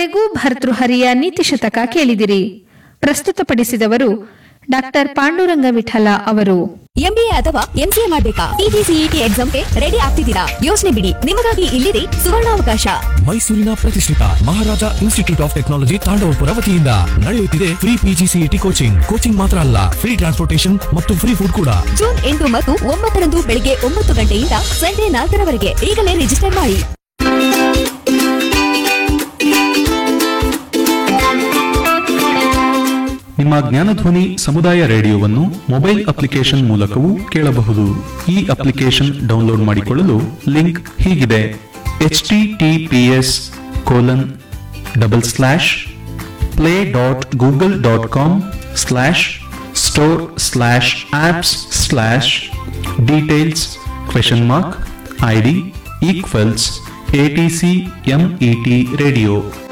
ಇದುವರೆಗೂ ಭರ್ತೃಹರಿಯ ನೀತಿ ಶತಕ ಕೇಳಿದಿರಿ ಪ್ರಸ್ತುತಪಡಿಸಿದವರು ಡಾಕ್ಟರ್ ಪಾಂಡುರಂಗ ವಿಠಲ ಅವರು ಎಂಬಿಎ ಅಥವಾ ಎಂಸಿಎ ಮಾಡ್ಬೇಕಾ ಟಿಜಿಸಿಇಟಿ ಎಕ್ಸಾಮ್ಗೆ ರೆಡಿ ಆಗ್ತಿದ್ದೀರಾ ಯೋಚನೆ ಬಿಡಿ ನಿಮಗಾಗಿ ಇಲ್ಲಿದೆ ಸುವರ್ಣಾವಕಾಶ ಮೈಸೂರಿನ ಪ್ರತಿಷ್ಠಿತ Maharaja Institute of Technology Tandavapura ವತಿಯಿಂದ ನಡೆಯುತ್ತಿದೆ ಫ್ರೀ ಪಿಜಿಸಿಇಟಿ ಕೋಚಿಂಗ್ ಕೋಚಿಂಗ್ ಮಾತ್ರ ಅಲ್ಲ ಫ್ರೀ ಟ್ರಾನ್ಸ್ಪೋರ್ಟೇಶನ್ ಮತ್ತು ಫ್ರೀ ಫುಡ್ ಕೂಡ ಜೂನ್ ಎಂಟು ಮತ್ತು ಒಂಬತ್ತರಂದು ಬೆಳಿಗ್ಗೆ ಒಂಬತ್ತು ಗಂಟೆಯಿಂದ ಸಂಜೆ ನಾಲ್ಕರವರೆಗೆ ಈಗಲೇ ರಿಜಿಸ್ಟರ್ ಮಾಡಿ ನಿಮ್ಮ ಜ್ಞಾನಧ್ವನಿ ಸಮುದಾಯ ರೇಡಿಯೋವನ್ನು ಮೊಬೈಲ್ ಅಪ್ಲಿಕೇಶನ್ ಮೂಲಕವೂ ಕೇಳಬಹುದು ಈ ಅಪ್ಲಿಕೇಶನ್ ಡೌನ್ಲೋಡ್ ಮಾಡಿಕೊಳ್ಳಲು ಲಿಂಕ್ ಹೀಗಿದೆ H T T P S colon double slash play dot Google dot com slash store slash apps slash details question mark I D equals A T C M E T radio